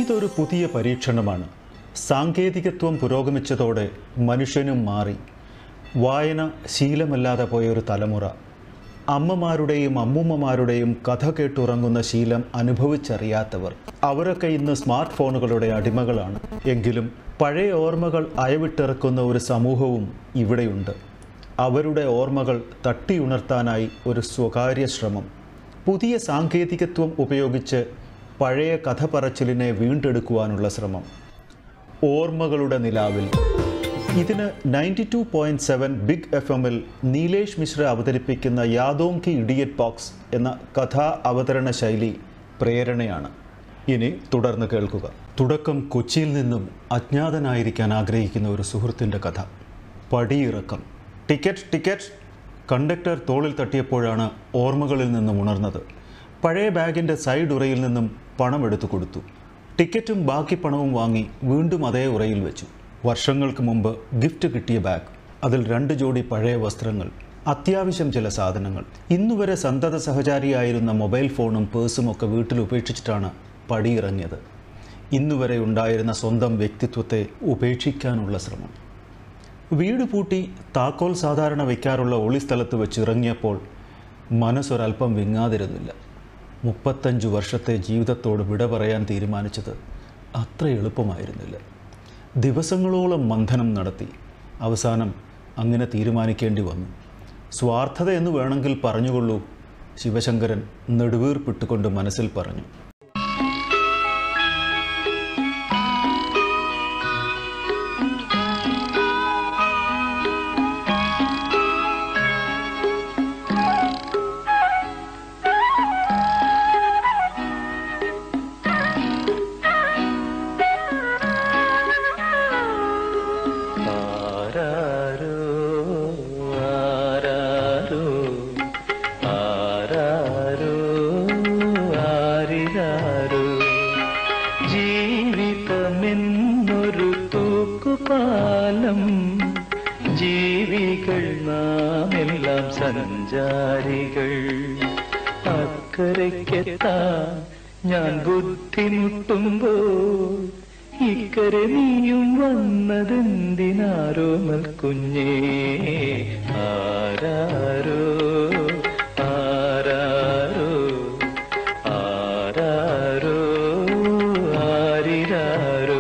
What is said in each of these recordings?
ഇതൊരു പുതിയ പരീക്ഷണമാണ് സാങ്കേതികത്വം പുരോഗമിച്ചതോടെ മനുഷ്യനും മാറി വായന ശീലമല്ലാതെ പോയ ഒരു തലമുറ അമ്മമാരുടെയും അമ്മൂമ്മമാരുടെയും കഥ കേട്ടുറങ്ങുന്ന ശീലം അനുഭവിച്ചറിയാത്തവർ അവരൊക്കെ ഇന്ന് സ്മാർട്ട് ഫോണുകളുടെ അടിമകളാണ് എങ്കിലും പഴയ ഓർമ്മകൾ അയവിട്ടിറക്കുന്ന ഒരു സമൂഹവും ഇവിടെയുണ്ട് അവരുടെ ഓർമ്മകൾ തട്ടിയുണർത്താനായി ഒരു സ്വകാര്യ ശ്രമം പുതിയ സാങ്കേതികത്വം ഉപയോഗിച്ച് പഴയ കഥ പറച്ചിലിനെ വീണ്ടെടുക്കുവാനുള്ള ശ്രമം ഓർമ്മകളുടെ നിലാവിൽ ഇതിന് ninety two point seven big F എമ്മിൽ നീലേഷ് മിശ്ര അവതരിപ്പിക്കുന്ന യാദോങ്കി ഇഡിയറ്റ് ബോക്സ് എന്ന കഥാ അവതരണ ശൈലി പ്രേരണയാണ് ഇനി തുടർന്ന് കേൾക്കുക തുടക്കം കൊച്ചിയിൽ നിന്നും അജ്ഞാതനായിരിക്കാൻ ആഗ്രഹിക്കുന്ന ഒരു സുഹൃത്തിൻ്റെ കഥ പടിയിറക്കം ടിക്കറ്റ് ടിക്കറ്റ് കണ്ടക്ടർ തോളിൽ തട്ടിയപ്പോഴാണ് ഓർമ്മകളിൽ നിന്നും ഉണർന്നത് പഴയ ബാഗിൻ്റെ സൈഡ് ഉറയിൽ നിന്നും പണം എടുത്തു കൊടുത്തു ടിക്കറ്റും ബാക്കി പണവും വാങ്ങി വീണ്ടും അതേ ഉറയിൽ വെച്ചു വർഷങ്ങൾക്ക് മുമ്പ് ഗിഫ്റ്റ് കിട്ടിയ ബാഗ് അതിൽ രണ്ട് ജോഡി പഴയ വസ്ത്രങ്ങൾ അത്യാവശ്യം ചില സാധനങ്ങൾ ഇന്നുവരെ സന്തത സഹചാരിയായിരുന്ന മൊബൈൽ ഫോണും പേഴ്സും ഒക്കെ വീട്ടിൽ ഉപേക്ഷിച്ചിട്ടാണ് പടിയിറങ്ങിയത് ഇന്നുവരെ ഉണ്ടായിരുന്ന സ്വന്തം വ്യക്തിത്വത്തെ ഉപേക്ഷിക്കാനുള്ള ശ്രമം വീട് പൂട്ടി താക്കോൽ സാധാരണ വയ്ക്കാറുള്ള ഒളിസ്ഥലത്ത് വെച്ച് ഇറങ്ങിയപ്പോൾ മനസ്സൊരല്പം വിങ്ങാതിരുന്നില്ല മുപ്പത്തഞ്ച് വർഷത്തെ ജീവിതത്തോട് വിട പറയാൻ തീരുമാനിച്ചത് അത്ര എളുപ്പമായിരുന്നില്ല ദിവസങ്ങളോളം മന്ഥനം നടത്തി അവസാനം അങ്ങനെ തീരുമാനിക്കേണ്ടി വന്നു സ്വാർത്ഥത എന്ന് വേണമെങ്കിൽ പറഞ്ഞുകൊള്ളൂ ശിവശങ്കരൻ നെടുവീർപ്പിട്ടുകൊണ്ട് മനസ്സിൽ പറഞ്ഞു ആരാരോ ആരാരോ ആരാരോ ആരിരാരോ ജീവിതമെന്നൊരു തൂക്കുപാലം ജീവികൾ നാമെല്ലാം സഞ്ചാരികൾ അക്കരയ്ക്കെത്താൻ ഞാൻ ബുദ്ധിമുട്ടുമ്പോൾ ഇക്കരെ നീയും വന്നതെന്തിനാരോമൽ കുഞ്ഞേ ആരാരോ ആരാരോ ആരാരോ ആരിരാരോ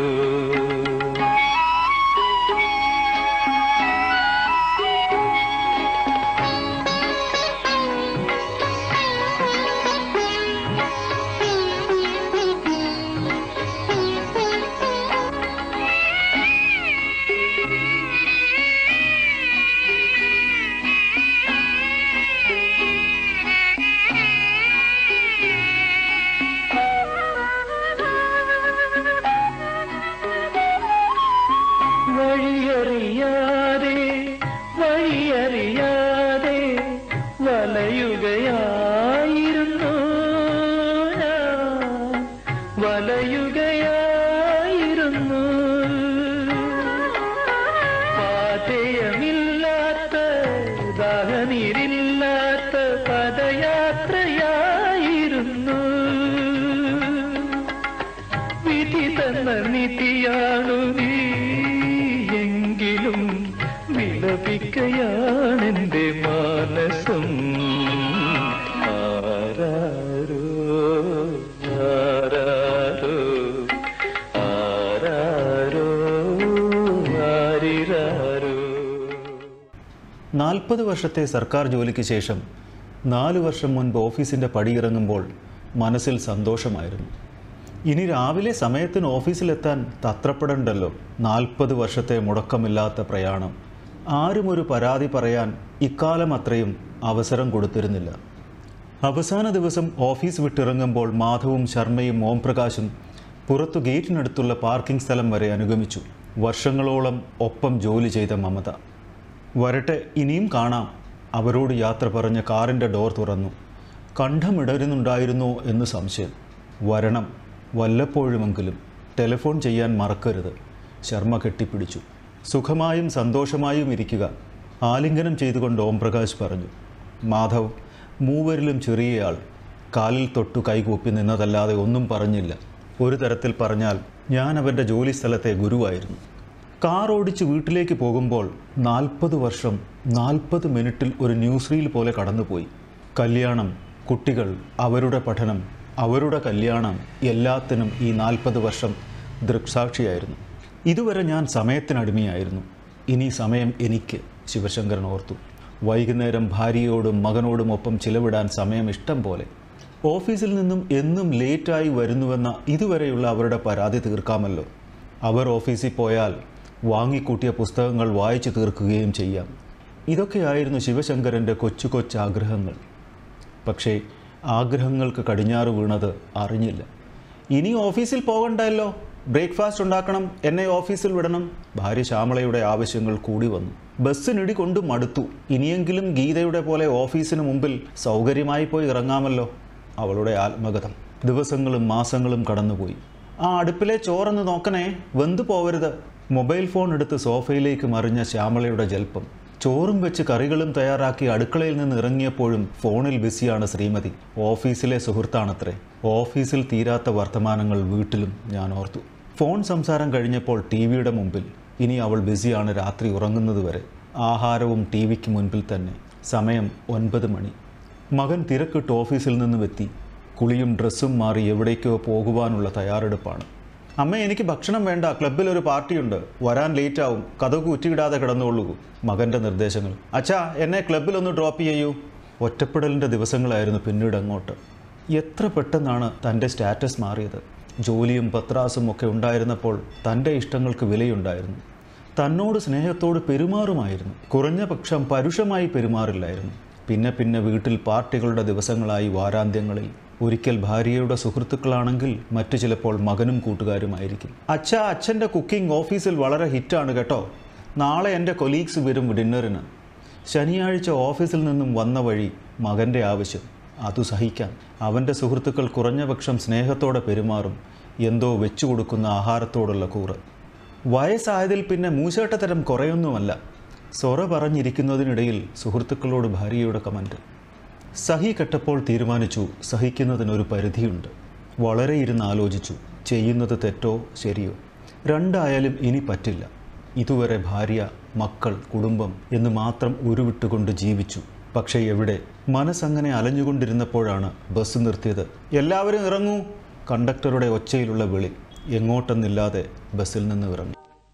വഴിയറിയാതെ വഴിയറിയാതെ വലയുകയായിരുന്നു ഞാൻ വലയുകയായിരുന്നു പാതയമില്ലാത്ത ദാഹനീരില്ലാത്ത പദയാത്രയായിരുന്നു വിധി തന്ന നിധിയാണു നീ എങ്കിലും വിലപിക്കയാണെന്റെ മാനസം ആരാരോ ആരാരോ ആരാരോ ആരിരാരോ നാൽപ്പത് വർഷത്തെ സർക്കാർ ജോലിക്ക് ശേഷം നാല് വർഷം മുൻപ് ഓഫീസിൻ്റെ പടിയിറങ്ങുമ്പോൾ മനസ്സിൽ സന്തോഷമായിരുന്നു ഇനി രാവിലെ സമയത്തിന് ഓഫീസിലെത്താൻ തത്രപ്പെടണ്ടല്ലോ നാൽപ്പത് വർഷത്തെ മുടക്കമില്ലാത്ത പ്രയാണം ആരും ഒരു പരാതി പറയാൻ ഇക്കാലം അത്രയും അവസരം കൊടുത്തിരുന്നില്ല അവസാന ദിവസം ഓഫീസ് വിട്ടിറങ്ങുമ്പോൾ മാധവും ശർമ്മയും ഓംപ്രകാശും പുറത്തു ഗേറ്റിനടുത്തുള്ള പാർക്കിംഗ് സ്ഥലം വരെ അനുഗമിച്ചു വർഷങ്ങളോളം ഒപ്പം ജോലി ചെയ്ത മമത വരട്ടെ ഇനിയും കാണാം അവരോട് യാത്ര പറഞ്ഞ കാറിൻ്റെ ഡോർ തുറന്നു കണ്ഠമിടരുന്നുണ്ടായിരുന്നോ എന്ന് സംശയം വരണം വല്ലപ്പോഴുമെങ്കിലും ടെലിഫോൺ ചെയ്യാൻ മറക്കരുത് ശർമ്മ കെട്ടിപ്പിടിച്ചു സുഖമായും സന്തോഷമായും ഇരിക്കുക ആലിംഗനം ചെയ്തുകൊണ്ട് ഓംപ്രകാശ് പറഞ്ഞു മാധവ് മൂവരിലും ചെറിയയാൾ കാലിൽ തൊട്ടു കൈകൂപ്പി നിന്നതല്ലാതെ ഒന്നും പറഞ്ഞില്ല ഒരു തരത്തിൽ പറഞ്ഞാൽ ഞാൻ അവൻ്റെ ജോലി സ്ഥലത്തെ ഗുരുവായിരുന്നു കാർ ഓടിച്ച് വീട്ടിലേക്ക് പോകുമ്പോൾ നാൽപ്പത് വർഷം നാൽപ്പത് മിനിറ്റിൽ ഒരു ന്യൂസ് റീൽ പോലെ കടന്നുപോയി കല്യാണം കുട്ടികൾ അവരുടെ പഠനം അവരുടെ കല്യാണം എല്ലാത്തിനും ഈ നാൽപ്പത് വർഷം ദൃക്സാക്ഷിയായിരുന്നു ഇതുവരെ ഞാൻ സമയത്തിനടിമയായിരുന്നു ഇനി സമയം എനിക്ക് ശിവശങ്കരൻ ഓർത്തു വൈകുന്നേരം ഭാര്യയോടും മകനോടും ഒപ്പം ചിലവിടാൻ സമയം ഇഷ്ടം പോലെ ഓഫീസിൽ നിന്നും എന്നും ലേറ്റായി വരുന്നുവെന്ന ഇതുവരെയുള്ള അവരുടെ പരാതി തീർക്കാമല്ലോ അവർ ഓഫീസിൽ പോയാൽ വാങ്ങിക്കൂട്ടിയ പുസ്തകങ്ങൾ വായിച്ചു തീർക്കുകയും ചെയ്യാം ഇതൊക്കെയായിരുന്നു ശിവശങ്കരൻ്റെ കൊച്ചു കൊച്ചു ആഗ്രഹങ്ങൾ പക്ഷേ ആഗ്രഹങ്ങൾക്ക് കടിഞ്ഞാറ് വീണത് അറിഞ്ഞില്ല ഇനി ഓഫീസിൽ പോകണ്ടല്ലോ ബ്രേക്ക്ഫാസ്റ്റ് ഉണ്ടാക്കണം എന്നെ ഓഫീസിൽ വിടണം ഭാര്യ ശ്യാമളയുടെ ആവശ്യങ്ങൾ കൂടി വന്നു ബസ്സിനിടി കൊണ്ട് മടുത്തു ഇനിയെങ്കിലും ഗീതയുടെ പോലെ ഓഫീസിന് മുമ്പിൽ സൗകര്യമായി പോയി ഇറങ്ങാമല്ലോ അവളുടെ ആത്മകഥം ദിവസങ്ങളും മാസങ്ങളും കടന്നുപോയി ആ അടുപ്പിലെ ചോറൊന്ന് നോക്കണേ വെന്തു പോവരുത് മൊബൈൽ ഫോൺ എടുത്ത് സോഫയിലേക്ക് മറിഞ്ഞ ശ്യാമളയുടെ ജൽപ്പം ചോറും വെച്ച് കറികളും തയ്യാറാക്കി അടുക്കളയിൽ നിന്ന് ഇറങ്ങിയപ്പോഴും ഫോണിൽ ബിസിയാണ് ശ്രീമതി ഓഫീസിലെ സുഹൃത്താണത്രേ ഓഫീസിൽ തീരാത്ത വർത്തമാനങ്ങൾ വീട്ടിലും ഞാൻ ഓർത്തു ഫോൺ സംസാരം കഴിഞ്ഞപ്പോൾ ടി വിയുടെ മുമ്പിൽ ഇനി അവൾ ബിസിയാണ് രാത്രി ഉറങ്ങുന്നത് വരെ ആഹാരവും ടി വിക്ക് മുൻപിൽ തന്നെ സമയം ഒൻപത് മണി മകൻ തിരക്കിട്ട് ഓഫീസിൽ നിന്നും എത്തി കുളിയും ഡ്രസ്സും മാറി എവിടേക്കോ പോകുവാനുള്ള തയ്യാറെടുപ്പാണ് അമ്മ എനിക്ക് ഭക്ഷണം വേണ്ട ക്ലബിൽ ഒരു പാർട്ടിയുണ്ട് വരാൻ ലേറ്റ് ആവും കഥകു ഉറ്റിയിടാതെ കിടന്നുകൊള്ളൂ മകൻ്റെ നിർദ്ദേശങ്ങൾ അച്ഛാ എന്നെ ക്ലബിൽ ഒന്ന് ഡ്രോപ്പ് ചെയ്യൂ ഒറ്റപ്പെടലിൻ്റെ ദിവസങ്ങളായിരുന്നു പിന്നീട് അങ്ങോട്ട് എത്ര പെട്ടെന്നാണ് തൻ്റെ സ്റ്റാറ്റസ് മാറിയത് ജോലിയും പത്രാസും ഒക്കെ ഉണ്ടായിരുന്നപ്പോൾ തൻ്റെ ഇഷ്ടങ്ങൾക്ക് വിലയുണ്ടായിരുന്നു തന്നോട് സ്നേഹത്തോട് പെരുമാറുമായിരുന്നു കുറഞ്ഞ പക്ഷം പരുഷമായി പെരുമാറില്ലായിരുന്നു പിന്നെ പിന്നെ വീട്ടിൽ പാർട്ടികളുടെ ദിവസങ്ങളായി വാരാന്ത്യങ്ങളിൽ ഒരിക്കൽ ഭാര്യയുടെ സുഹൃത്തുക്കളാണെങ്കിൽ മറ്റു ചിലപ്പോൾ മകനും കൂട്ടുകാരുമായിരിക്കും അച്ഛ അച്ഛൻ്റെ കുക്കിംഗ് ഓഫീസിൽ വളരെ ഹിറ്റാണ് കേട്ടോ നാളെ എൻ്റെ കൊലീഗ്സ് വരും ഡിന്നറിന് ശനിയാഴ്ച ഓഫീസിൽ നിന്നും വന്ന വഴി മകൻ്റെ ആവശ്യം അതു സഹിക്കാം അവൻ്റെ സുഹൃത്തുക്കൾ കുറഞ്ഞപക്ഷം സ്നേഹത്തോടെ പെരുമാറും എന്തോ വെച്ചു കൊടുക്കുന്ന ആഹാരത്തോടുള്ള കൂറ് വയസ്സായതിൽ പിന്നെ മൂശേട്ടത്തരം കുറയൊന്നുമല്ല സൊറ പറഞ്ഞിരിക്കുന്നതിനിടയിൽ സുഹൃത്തുക്കളോട് ഭാര്യയുടെ കമൻറ്റ് സഹി കെട്ടപ്പോൾ തീരുമാനിച്ചു സഹിക്കുന്നതിനൊരു പരിധിയുണ്ട് വളരെ ഇരുന്ന് ആലോചിച്ചു ചെയ്യുന്നത് തെറ്റോ ശരിയോ രണ്ടായാലും ഇനി പറ്റില്ല ഇതുവരെ ഭാര്യ മക്കൾ കുടുംബം എന്ന് മാത്രം ഉരുവിട്ടുകൊണ്ട് ജീവിച്ചു പക്ഷേ എവിടെ മനസ്സങ്ങനെ അലഞ്ഞുകൊണ്ടിരുന്നപ്പോഴാണ് ബസ് നിർത്തിയത് എല്ലാവരും ഇറങ്ങൂ കണ്ടക്ടറുടെ ഒച്ചയിലുള്ള വിളി എങ്ങോട്ടെന്നില്ലാതെ ബസ്സിൽ നിന്ന് ഇറങ്ങി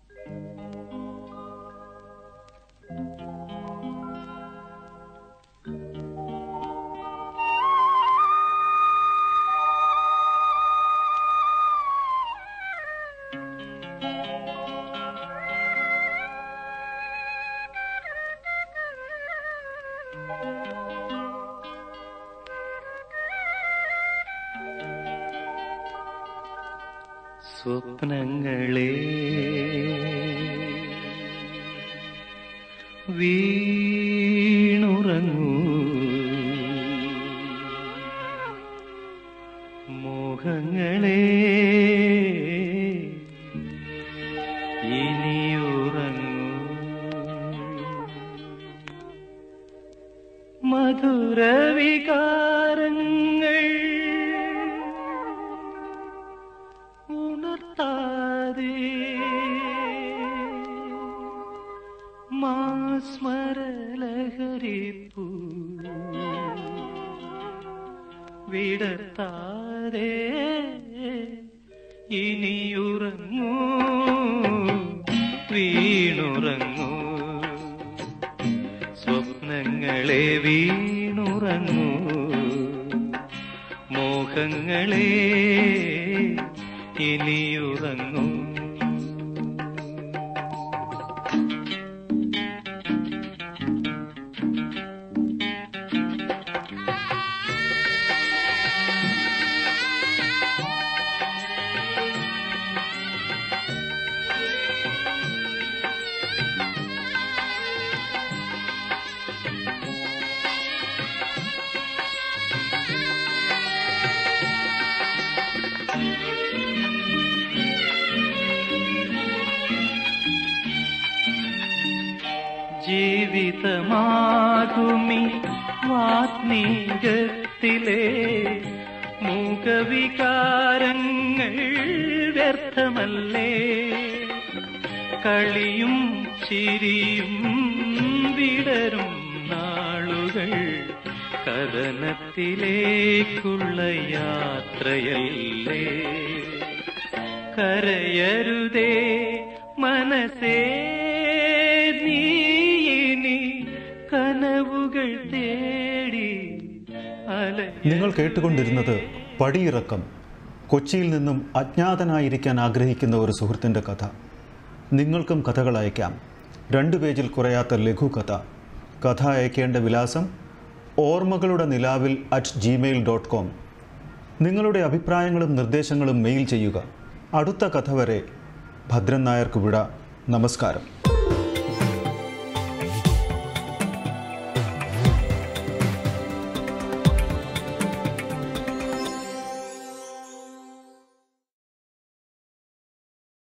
സ്വപ്നങ്ങളെ വീണുറങ്ങൂ മോഹങ്ങളെ ഇനിയുറങ്ങൂ മധുരവികാരങ്ങൾ ഉണർത്താതെ മാസ്മരലഹരിപ്പൂ വിടർത്താതെ ഇനിയുറങ്ങൂ വീണുറങ്ങൂ സ്വപ്നങ്ങളെ വീണുറങ്ങൂ മോഹങ്ങളെ ഇനിയുറങ്ങൂ ജീവിതമാകുമി വാത്മീകത്തിലെ മൂകവികാരങ്ങൾ വ്യർത്ഥമല്ലേ കളിയും ചിരിയും വിടരും നാളുകൾ കഥനത്തിലേക്കുള്ള യാത്രയല്ലേ കരയരുതേ മനസ്സേ നീ ഇനി കനവുകൾ തേടി അല നിങ്ങൾ കേട്ടുകൊണ്ടിരുന്നത് പടിയിറക്കം കൊച്ചിയിൽ നിന്നും അജ്ഞാതനായിരിക്കാൻ ആഗ്രഹിക്കുന്ന ഒരു സുഹൃത്തിൻ്റെ കഥ നിങ്ങൾക്കും കഥകൾ അയക്കാം രണ്ട് പേജിൽ കുറയാത്ത ലഘുകഥ കഥ അയക്കേണ്ട വിലാസം ഓർമ്മകളുടെ നിലാവിൽ അറ്റ് ജിമെയിൽ ഡോട്ട് കോം നിങ്ങളുടെ അഭിപ്രായങ്ങളും നിർദ്ദേശങ്ങളും മെയിൽ ചെയ്യുക അടുത്ത കഥ വരെ ഭദ്രൻ നായർക്ക് വിട നമസ്കാരം